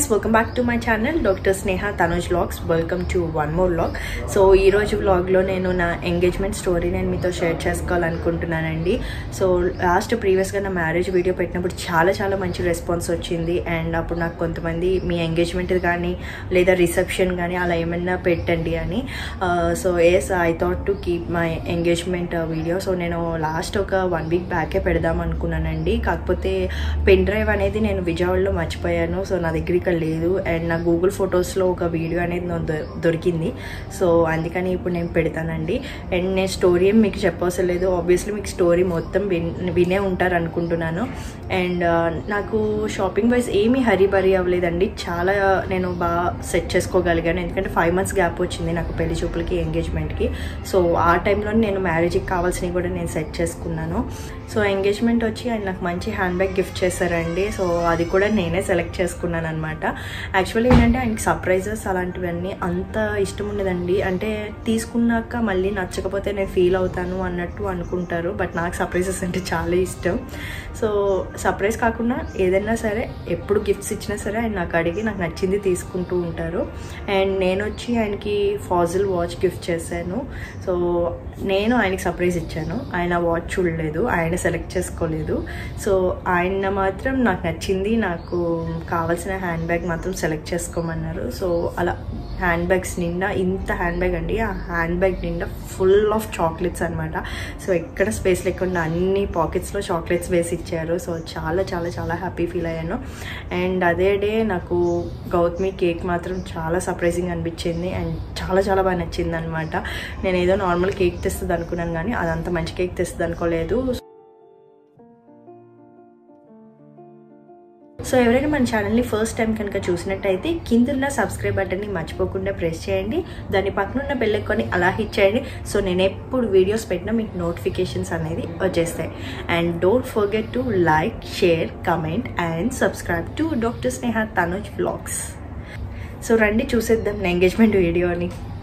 guys welcome back to my channel doctor Sneha Tanuj vlogs welcome to one more vlog so ఈ రోజు వ్లాగ్లో నేను నా ఎంగేజ్మెంట్ స్టోరీ నేను మీతో షేర్ చేసుకోవాలనుకుంటున్నానండి సో లాస్ట్ ప్రీవియస్గా నా మ్యారేజ్ వీడియో పెట్టినప్పుడు చాలా చాలా మంచి రెస్పాన్స్ వచ్చింది అండ్ అప్పుడు నాకు కొంతమంది మీ ఎంగేజ్మెంట్ కానీ లేదా రిసెప్షన్ కానీ అలా ఏమైనా పెట్టండి అని so yes I thought to keep my engagement video so నేను లాస్ట్ ఒక వన్ వీక్ బ్యాకే పెడదాం అనుకున్నానండి కాకపోతే పెన్ డ్రైవ్ అనేది నేను విజయవాడలో మర్చిపోయాను సో నా దగ్గర ఇక్కడ లేదు అండ్ నా గూగుల్ ఫొటోస్లో ఒక వీడియో అనేది నాకు దొ- దొరికింది సో అందుకని ఇప్పుడు నేను పెడతానండి అండ్ నేను స్టోరీ ఏం మీకు చెప్పవసరం లేదు ఆబ్వియస్లీ మీకు స్టోరీ మొత్తం విన్ వినే ఉంటారు అనుకుంటున్నాను అండ్ నాకు షాపింగ్ వైజ్ ఏమీ హరీ బరీ అవ్వలేదండి చాలా నేను బాగా సెట్ చేసుకోగలిగాను ఎందుకంటే ఫైవ్ మంత్స్ గ్యాప్ వచ్చింది నాకు పెళ్లి చూపులకి ఎంగేజ్మెంట్కి సో ఆ టైంలో నేను మ్యారేజ్కి కావాల్సినవి కూడా నేను సెట్ చేసుకున్నాను సో ఎంగేజ్మెంట్ వచ్చి ఆయన నాకు మంచి హ్యాండ్ బ్యాగ్ గిఫ్ట్ చేశారండి సో అది కూడా నేనే సెలెక్ట్ చేసుకున్నాను అనమాట యాక్చువల్లీ ఏంటంటే ఆయనకి సర్ప్రైజెస్ అలాంటివన్నీ అంత ఇష్టం ఉండదండి అంటే తీసుకున్నాక మళ్ళీ నచ్చకపోతే నేను ఫీల్ అవుతాను అన్నట్టు అనుకుంటారు బట్ నాకు సర్ప్రైజెస్ అంటే చాలా ఇష్టం సో సర్ప్రైజ్ కాకుండా ఏదైనా సరే ఎప్పుడు గిఫ్ట్స్ ఇచ్చినా సరే ఆయన నాకు అడిగి నాకు నచ్చింది తీసుకుంటూ ఉంటారు అండ్ నేను వచ్చి ఆయనకి ఫాజిల్ వాచ్ గిఫ్ట్ చేశాను సో నేను ఆయనకి సర్ప్రైజ్ ఇచ్చాను ఆయన వాచ్ చూడలేదు ఆయన సెలెక్ట్ చేసుకోలేదు సో ఆయన మాత్రం నాకు నచ్చింది నాకు కావాల్సిన హ్యాండ్ బ్యాగ్ మాత్రం సెలెక్ట్ చేసుకోమన్నారు సో అలా హ్యాండ్ బ్యాగ్స్ నిండా ఇంత హ్యాండ్ బ్యాగ్ అండి ఆ హ్యాండ్ బ్యాగ్ నిండా ఫుల్ ఆఫ్ చాక్లెట్స్ అనమాట సో ఎక్కడ స్పేస్ లేకుండా అన్ని పాకెట్స్లో చాక్లెట్స్ వేసి ఇచ్చారు సో చాలా చాలా చాలా హ్యాపీ ఫీల్ అయ్యాను అండ్ అదే డే నాకు గౌతమి కేక్ మాత్రం చాలా సర్ప్రైజింగ్ అనిపించింది అండ్ చాలా చాలా బాగా నచ్చింది అనమాట నేను ఏదో నార్మల్ కేక్ తెస్తుంది అనుకున్నాను కానీ అదంత మంచి కేక్ తెస్తుంది అనుకోలేదు సో ఎవరైనా మన ఛానల్ని ఫస్ట్ టైం కనుక చూసినట్టయితే కిందున్న సబ్స్క్రైబ్ బటన్ని మర్చిపోకుండా ప్రెస్ చేయండి దాని పక్కన ఉన్న బెల్ ఐకాన్ని అలా హిట్ చేయండి సో నేను ఎప్పుడు వీడియోస్ పెట్టినా మీకు నోటిఫికేషన్స్ అనేది వచ్చేస్తాయి and don't forget to like share comment and subscribe to doctor Sneha Tanuj vlogs so రండి చూసేద్దాం నా ఎంగేజ్మెంట్ వీడియోని